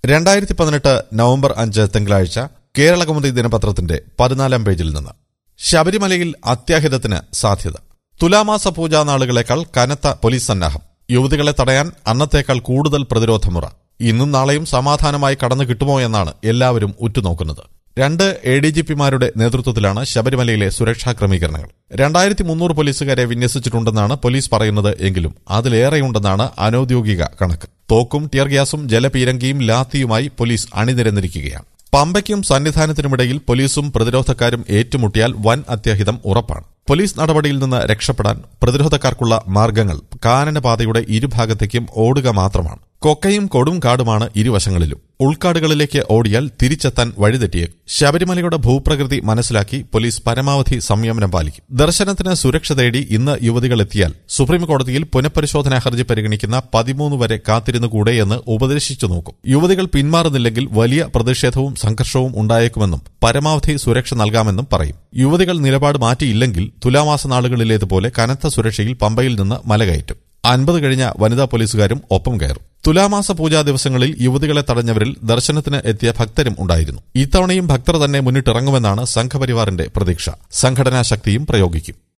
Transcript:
രണ്ടായിരത്തി പതിനെട്ട് നവംബർ അഞ്ച് തിങ്കളാഴ്ച കേരള കൗമുദി ദിനപത്രത്തിന്റെ പതിനാലാം പേജിൽ നിന്ന് ശബരിമലയിൽ അത്യാഹിതത്തിന് സാധ്യത തുലാമാസ പൂജാ നാളുകളേക്കാൾ കനത്ത പോലീസ് സന്നാഹം യുവതികളെ തടയാൻ അന്നത്തേക്കാൾ കൂടുതൽ പ്രതിരോധമുറ ഇന്നും നാളെയും സമാധാനമായി കടന്നു കിട്ടുമോ എന്നാണ് എല്ലാവരും ഉറ്റുനോക്കുന്നത് രണ്ട് എ ഡി ജി പിമാരുടെ നേതൃത്വത്തിലാണ് ശബരിമലയിലെ സുരക്ഷാ ക്രമീകരണങ്ങൾ രണ്ടായിരത്തി മുന്നൂറ് പോലീസുകാരെ വിന്യസിച്ചിട്ടുണ്ടെന്നാണ് പോലീസ് പറയുന്നത് എങ്കിലും അതിലേറെയുണ്ടെന്നാണ് അനൌദ്യോഗിക കണക്ക് തോക്കും ടിയർ ഗ്യാസും ജലപീരങ്കിയും ലാത്തിയുമായി പോലീസ് അണിനിരന്നിരിക്കുകയാണ് പമ്പയ്ക്കും സന്നിധാനത്തിനുമിടയിൽ പോലീസും പ്രതിരോധക്കാരും ഏറ്റുമുട്ടിയാൽ വൻ അത്യാഹിതം ഉറപ്പാണ് പോലീസ് നടപടിയിൽ നിന്ന് രക്ഷപ്പെടാൻ പ്രതിരോധക്കാർക്കുള്ള മാർഗങ്ങൾ കാനനപാതയുടെ ഇരുഭാഗത്തേക്കും ഓടുക മാത്രമാണ് കൊക്കയും കൊടും കാടുമാണ് ഇരുവശങ്ങളിലും ഉൾക്കാടുകളിലേക്ക് ഓടിയാൽ തിരിച്ചെത്താൻ വഴിതെറ്റിയേക്കും ശബരിമലയുടെ ഭൂപ്രകൃതി മനസ്സിലാക്കി പോലീസ് പരമാവധി സംയമനം പാലിക്കും ദർശനത്തിന് സുരക്ഷ തേടി ഇന്ന് യുവതികൾ എത്തിയാൽ സുപ്രീം കോടതിയിൽ പുനഃപരിശോധനാ ഹർജി പരിഗണിക്കുന്ന പതിമൂന്ന് വരെ കാത്തിരുന്നുകൂടെ എന്ന് ഉപദേശിച്ചു നോക്കും യുവതികൾ പിന്മാറുന്നില്ലെങ്കിൽ വലിയ പ്രതിഷേധവും സംഘർഷവും ഉണ്ടായേക്കുമെന്നും പരമാവധി സുരക്ഷ നൽകാമെന്നും പറയും യുവതികൾ നിലപാട് മാറ്റിയില്ലെങ്കിൽ തുലാമാസ നാളുകളിലേതുപോലെ കനത്ത സുരക്ഷയിൽ പമ്പയിൽ നിന്ന് മലകയറ്റും അൻപത് കഴിഞ്ഞ വനിതാ പോലീസുകാരും ഒപ്പം കയറും തുലാമാസ പൂജാ ദിവസങ്ങളിൽ യുവതികളെ തടഞ്ഞവരിൽ ദർശനത്തിന് എത്തിയ ഭക്തരും ഉണ്ടായിരുന്നു ഇത്തവണയും ഭക്തർ തന്നെ മുന്നിട്ടിറങ്ങുമെന്നാണ് സംഘപരിവാറിന്റെ പ്രതീക്ഷ സംഘടനാ ശക്തിയും പ്രയോഗിക്കും